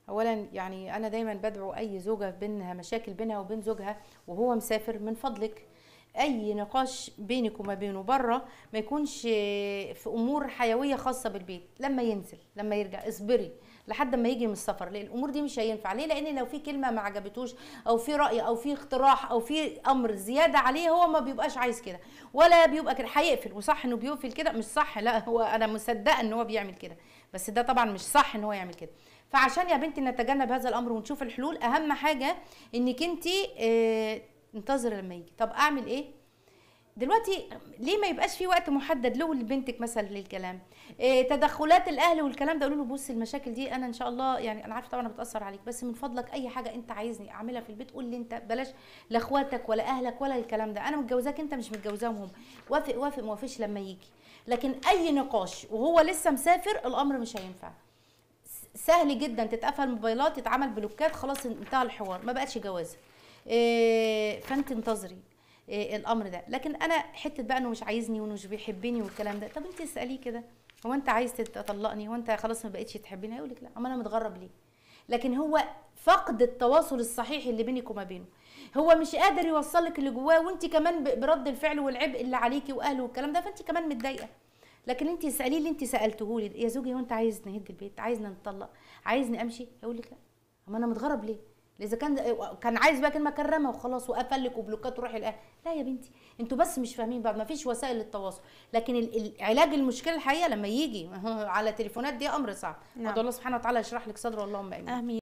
اولا يعني انا دايما بدعو اي زوجه بينها مشاكل بينها وبين زوجها وهو مسافر من فضلك اي نقاش بينك وما بينه بره ما يكونش في امور حيويه خاصه بالبيت لما ينزل لما يرجع اصبري لحد ما يجي من السفر لان الامور دي مش هينفع ليه لان لو في كلمه ما عجبتوش او في راي او في اقتراح او في امر زياده عليه هو ما بيبقاش عايز كده ولا بيبقى كده هيقفل وصح انه بيقفل كده مش صح لا هو انا مصدقه ان هو بيعمل كده بس ده طبعا مش صح ان هو يعمل كده فعشان يا بنتي نتجنب هذا الامر ونشوف الحلول اهم حاجه انك انت اه انتظري لما يجي طب اعمل ايه دلوقتي ليه ما يبقاش في وقت محدد له لبنتك مثلا للكلام إيه تدخلات الاهل والكلام ده قولوا له بص المشاكل دي انا ان شاء الله يعني انا عارفه طبعا بتاثر عليك بس من فضلك اي حاجه انت عايزني اعملها في البيت قول لي انت بلاش لا اخواتك ولا اهلك ولا الكلام ده انا متجوزاك انت مش متجوزاهم هم وافق وافق ما وافقش لما يجي لكن اي نقاش وهو لسه مسافر الامر مش هينفع سهل جدا تتقفل موبايلات يتعمل بلوكات خلاص انتهى الحوار ما بقتش جوازه إيه فانت انتظري إيه الامر ده لكن انا حته بقى انه مش عايزني وانه مش بيحبني والكلام ده طب انت اساليه كده هو انت عايز تطلقني هو انت خلاص ما بقتش تحبيني هيقول لك لا اما انا متغرب ليه لكن هو فقد التواصل الصحيح اللي بينك وما بينه هو مش قادر يوصل لك اللي جواه وانت كمان برد الفعل والعبء اللي عليكي واهله والكلام ده فانت كمان متضايقه لكن انت اساليه اللي انت سالته لي يا زوجي هو انت عايز نهد البيت عايزنا نطلق عايزني امشي هيقول لك لا اما انا متغرب ليه اذا كان كان عايز بقى كلمه كرمه وخلاص وقفل لك وبلوكات وروحي الاهل لا يا بنتي انتوا بس مش فاهمين بقى ما فيش وسائل للتواصل لكن علاج المشكله الحقيقه لما يجي على تليفونات دي امر صعب نعم. الله سبحانه وتعالى يشرح لك صدره اللهم امين امين